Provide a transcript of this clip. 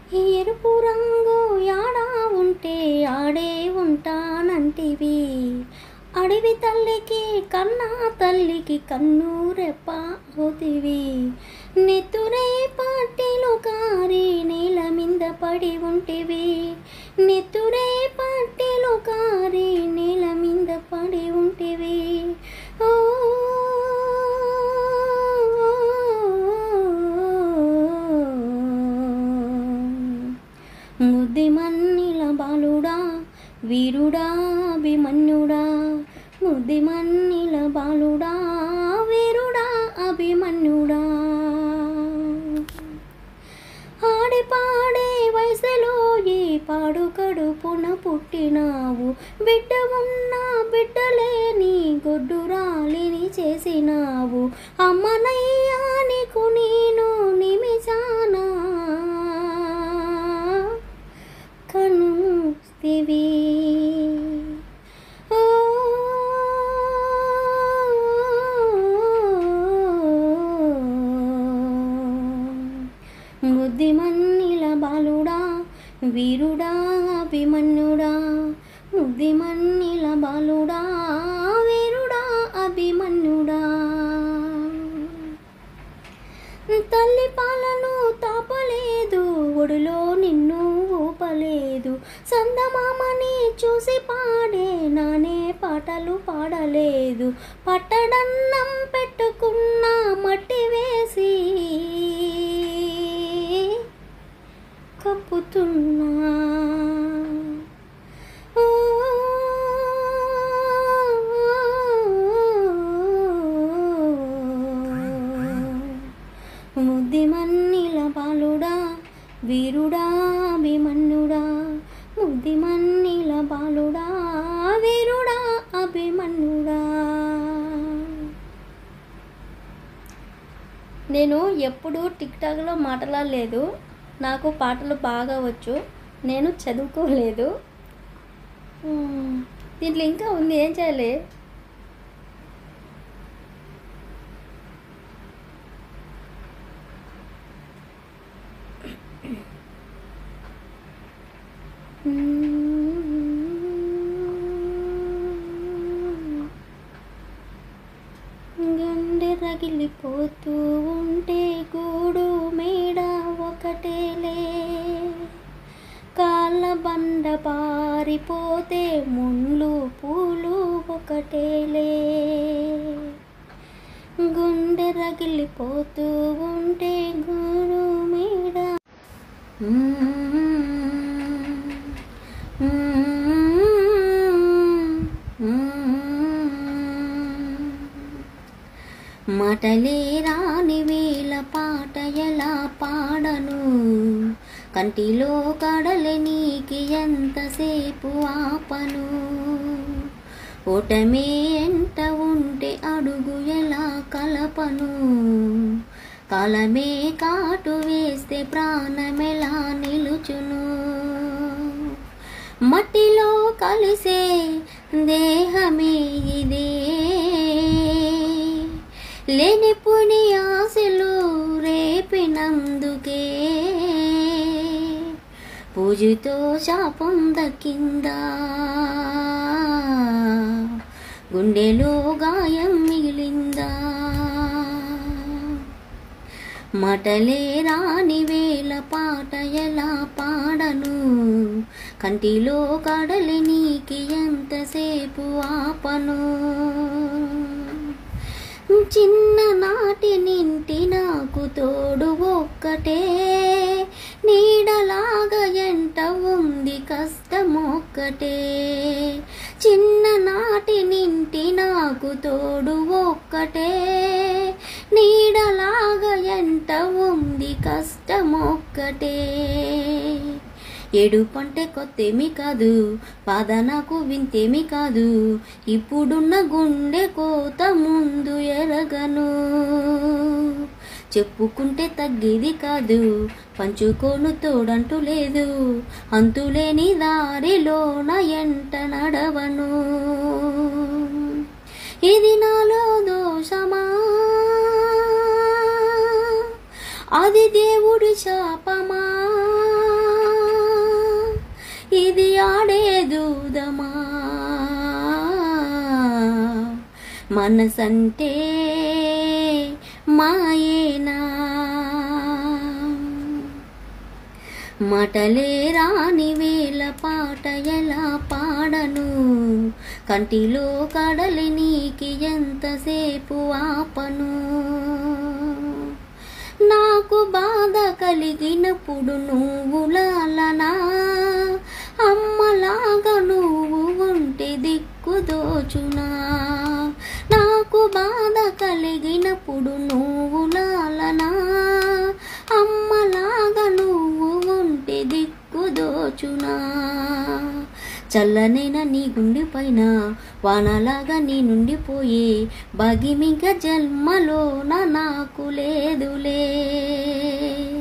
ఈ ఎరుపు రంగు యాడా ఉంటే ఆడే ఉంటానంటివి అడవి తల్లికి కన్నా తల్లికి కన్ను రెప్ప అవుతివి నెత్తురే పాటిలో కారి నేల మీద పడి ఉంటివి నెత్తురే పాటిలో కారి నేల మీద పడి ఉంటివి ఓ ముద్దిమన్నిల బాలుడా వీరుడా అభిమన్యుడా ముద్దిమన్నిల బాలుడా వీరుడా అభిమన్యుడా ఆడి పాడే వయసులో ఈ పాడు కడుపున పుట్టినావు బిడ్డ ఉన్న బిడ్డలేని గొడ్డు రాలిని చేసినావు అమ్మనయ్యా నీకు నేను నిమిషానా కనుస్తివి ఓ ముద్దిమన్నిల బాలుడా వీరుడా అభిమన్యుడా ముద్దిమన్నిల బాలుడా వీరుడా అభిమన్యుడా తల్లి పాలను తాపలేదు ఒడిలో నిన్ను ఊపలేదు సందమామని చూసి పాడే నానే పాటలు పాడలేదు పట్టడన్నం పెట్టుకున్న మట్టి వేసి కప్పుతున్నా ఓ ముద్దిమన్నిల బాలుడా వీరుడా అభిమన్యుడా ముద్దిమన్నిల బాలుడా వీరుడా అభిమన్యుడా నేను ఎప్పుడూ టిక్ టాక్లో మాట్లాడలేదు నాకు పాటలు బాగా వచ్చు నేను చదువుకోలేదు మ్మ్. దీంట్లో ఇంకా ఉంది ఏం చేయాలి గుండె రగిలిపోతూ ఉంటే గూడు మేడ ఒకటేలే కాళ్ళ బండ పారిపోతే ముళ్ళు పూలు ఒకటేలే గుండె రగిలిపోతూ ఉంటే గూడు మేడ మాటలే రాని వేల పాట ఎలా పాడను కంటిలో కడలే నీకి ఎంతసేపు ఆపను ఓటమే ఎంట ఉంటే అడుగు ఎలా కలపను కాలమే కాటు వేస్తే ప్రాణమెలా నిలుచును మట్టిలో కలిసే దేహమే ఇదే లేనిపుని ఆశలు రేపినందుకే పూజతో శాపం దక్కిందా గుండెలో గాయం మిగిలిందా మాటలే రాని వేల పాట ఎలా పాడను కంటిలో కడలి నీకి ఎంతసేపు ఆపను చిన్ననాటి నింటి నాకు తోడు ఒక్కటే నీడలాగా ఎంట ఉంది కష్టమొక్కటే చిన్ననాటి నింటి నాకు తోడు ఒక్కటే నీడలాగా ఎంట ఉంది కష్టమొక్కటే ఏడుపంటే కొత్తేమి కాదు బాధ నాకు వింతేమి కాదు ఇప్పుడున్న గుండె కోత ముందు ఎరగను చెప్పుకుంటే తగ్గేది కాదు పంచుకోను తోడంటూ లేదు అంతులేని దారిలోన ఎంట నడవను ఇది నాలో దోషమా అది దేవుడి శాపమా మనసంటే మాయేనా మాటలే రాని వేళ పాట ఎలా పాడను కంటిలో కడలి నీకి ఎంతసేపు ఆపను నాకు బాధ కలిగినప్పుడు నువ్వు లాలనా అమ్మలాగా నువ్వు ఉంటే దిక్కు దోచునా నాకు బాధ కలిగినప్పుడు నువ్వు లాలనా అమ్మలాగా నువ్వు ఉంటే దిక్కు దోచునా చల్లనైన నీ గుండె పైన వానలాగా నీ నుండి పోయే భాగ్యమింక జన్మలో నాకు లేదులే